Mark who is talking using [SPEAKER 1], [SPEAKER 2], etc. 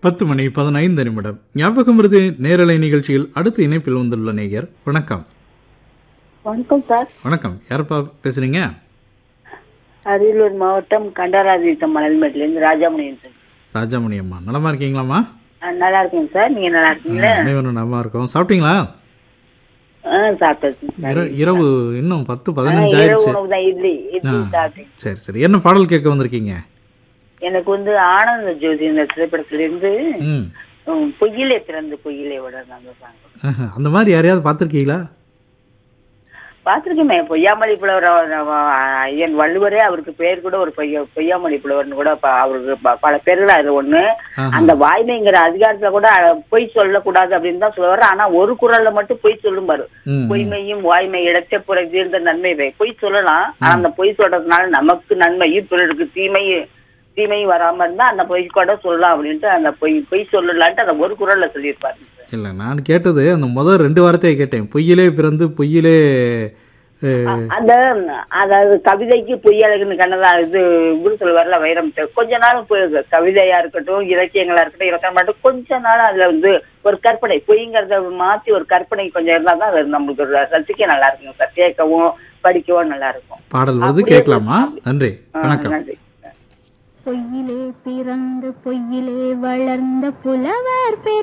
[SPEAKER 1] பத்து மணி பதினைந்து நிமிடம் ஞாபகம் இறுதி நேரலை நிகழ்ச்சியில் அடுத்த இணைப்பில் வந்துள்ள நேயர் வணக்கம்
[SPEAKER 2] வணக்கம் சார்
[SPEAKER 1] வணக்கம் யாரப்பா பேசுறீங்க
[SPEAKER 2] அரியலூர் மாவட்டம் கண்டராதித்தம் மணல்மேட்டிலேருந்து ராஜாமணியன் சார்
[SPEAKER 1] ராஜாமணி அம்மா நலமா இருக்கீங்களாம்மா
[SPEAKER 2] ஆ, நல்லா இருக்கேங்க சார் நீங்க நல்லா இருக்கீங்களா
[SPEAKER 1] அனைவரும் நலமா இருக்கோம் சாப்பிட்டீங்களா
[SPEAKER 2] ஆ சாப்பிட்டாச்சு சார்
[SPEAKER 1] இர- இரவு இன்னும் பத்து
[SPEAKER 2] ஆ,
[SPEAKER 1] பதினஞ்சு
[SPEAKER 2] இரவு
[SPEAKER 1] ஆயிடுச்சு
[SPEAKER 2] உணவு தான் இட்லி இட்லி சாப்பிட்டேன்
[SPEAKER 1] சரி சரி என்ன பாடல் கேட்க வந்திருக்கீங்க
[SPEAKER 2] எனக்கு வந்து ஆனந்த ஜோதி இந்த திரைப்படத்திலிருந்து
[SPEAKER 1] ம்
[SPEAKER 2] ம், பொய்யிலே பிறந்து பொய்யிலே விட அந்த சாங்
[SPEAKER 1] ஆஹா. அந்த மாதிரி யாரையாவது பார்த்துருக்கீங்களா
[SPEAKER 2] பார்த்துருக்கேமே பொய்யாமொழி புலவர் அவர், அவ- ஐயன் வள்ளுவரே அவருக்கு பேர் கூட ஒரு பொய்ய பொய்யாமொழி புலவர்னு கூட ப- அவருக்கு ப- பல பேர்கள் அது ஒண்ணு
[SPEAKER 1] ஆஹா.
[SPEAKER 2] அந்த வாய்மைங்கிற அதிகாரத்துல கூட அஹ், பொய் சொல்லக்கூடாது அப்படின்னு தான் சொல்லுவாரு ஆனா ஒரு குரல்ல மட்டும் பொய் சொல்லும்பாரு
[SPEAKER 1] ம்
[SPEAKER 2] பொய்மையும் வாய்மை இடத்தை புற தீர்ந்த நன்மை வை பொய் சொல்லலாம் ஆனா அந்த பொய் சொல்றதுனால நமக்கு நன்மையும் பிறருக்கு தீமையும் தீமையும் வராம இருந்தா அந்த பொய் கூட சொல்லலாம் அப்படின்ட்டு அந்த பொய் பொய் சொல்லலான்ட்டு அந்த ஒரு குரல்ல சொல்லியிருப்பாரு
[SPEAKER 1] இல்லை நான் கேட்டது அந்த முதல் ரெண்டு வார்த்தையை கேட்டேன் பொய்யிலே பிறந்து பொய்யிலே அஹ்,
[SPEAKER 2] அந்த அதாவது கவிதைக்கு பொய்யழகுன்னு கண்ணதா இது குரு சொல்லுவார்ல வைரம் கொஞ்ச நாள் பொய் கவிதையா இருக்கட்டும் இலக்கியங்களா இருக்கட்டும் இலக்கணம் மட்டும் கொஞ்ச நாள் அதுல வந்து ஒரு கற்பனை பொய்ங்கிறத மாத்தி ஒரு கற்பனை கொஞ்சம் இருந்தா தான் அது நம்மளுக்கு ஒரு ரசிக்க நல்லா இருக்குங்க சார் கேட்கவும் படிக்கவும் நல்லா இருக்கும்
[SPEAKER 1] பாடல் வருது
[SPEAKER 2] அப்படியே
[SPEAKER 1] கேட்கலாமா நன்றி
[SPEAKER 2] ஆ,
[SPEAKER 1] வணக்கம்
[SPEAKER 2] நன்றி
[SPEAKER 3] பொய்யிலே பிறந்து பொய்யிலே வளர்ந்த புலவர் பெரிய